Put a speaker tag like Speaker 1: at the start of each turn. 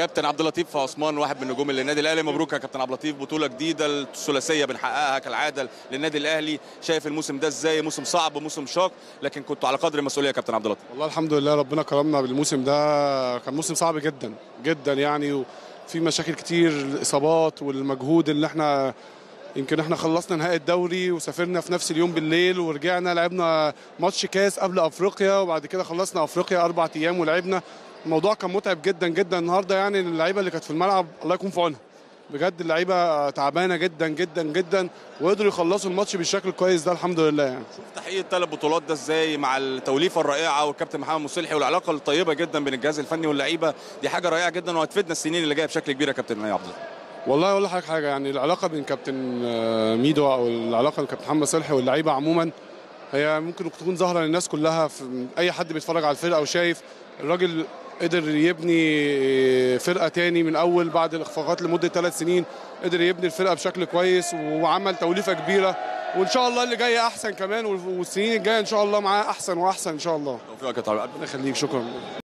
Speaker 1: كابتن عبد اللطيف عثمان واحد من نجوم النادي الاهلي مبروك يا كابتن عبد اللطيف بطوله جديده الثلاثيه بنحققها كالعاده للنادي الاهلي شايف الموسم ده ازاي موسم صعب موسم شاق لكن كنتوا على قدر المسؤوليه يا كابتن عبد اللطيف
Speaker 2: والله الحمد لله ربنا كرمنا بالموسم ده كان موسم صعب جدا جدا يعني وفي مشاكل كتير الاصابات والمجهود اللي احنا يمكن احنا خلصنا نهائي الدوري وسافرنا في نفس اليوم بالليل ورجعنا لعبنا ماتش كاس قبل افريقيا وبعد كده خلصنا افريقيا اربع ايام ولعبنا الموضوع كان متعب جدا جدا النهارده يعني اللعيبه اللي كانت في الملعب الله يكون في عونها بجد اللعيبه تعبانه جدا جدا جدا وقدروا يخلصوا الماتش بالشكل الكويس ده الحمد لله يعني
Speaker 1: تحقيق الثلاث بطولات ده ازاي مع التوليفه الرائعه والكابتن محمد مصلحي والعلاقه الطيبه جدا بين الجهاز الفني واللعيبه دي حاجه رائعه جدا وهتفيدنا السنين اللي جايه بشكل كبير يا كابتن عبد اللطيف
Speaker 2: والله اقول لحضرتك حاجه يعني العلاقه بين كابتن آه، ميدو او العلاقه بين كابتن محمد صلحي واللعيبه عموما هي ممكن تكون ظاهره للناس كلها في اي حد بيتفرج على الفرقه وشايف الراجل قدر يبني فرقه تاني من اول بعد الاخفاقات لمده ثلاث سنين قدر يبني الفرقه بشكل كويس وعمل توليفه كبيره وان شاء الله اللي جاي احسن كمان والسنين الجايه ان شاء الله معاه احسن واحسن ان شاء الله
Speaker 1: توفيق يا كابتن عبد
Speaker 2: ربنا يخليك شكرا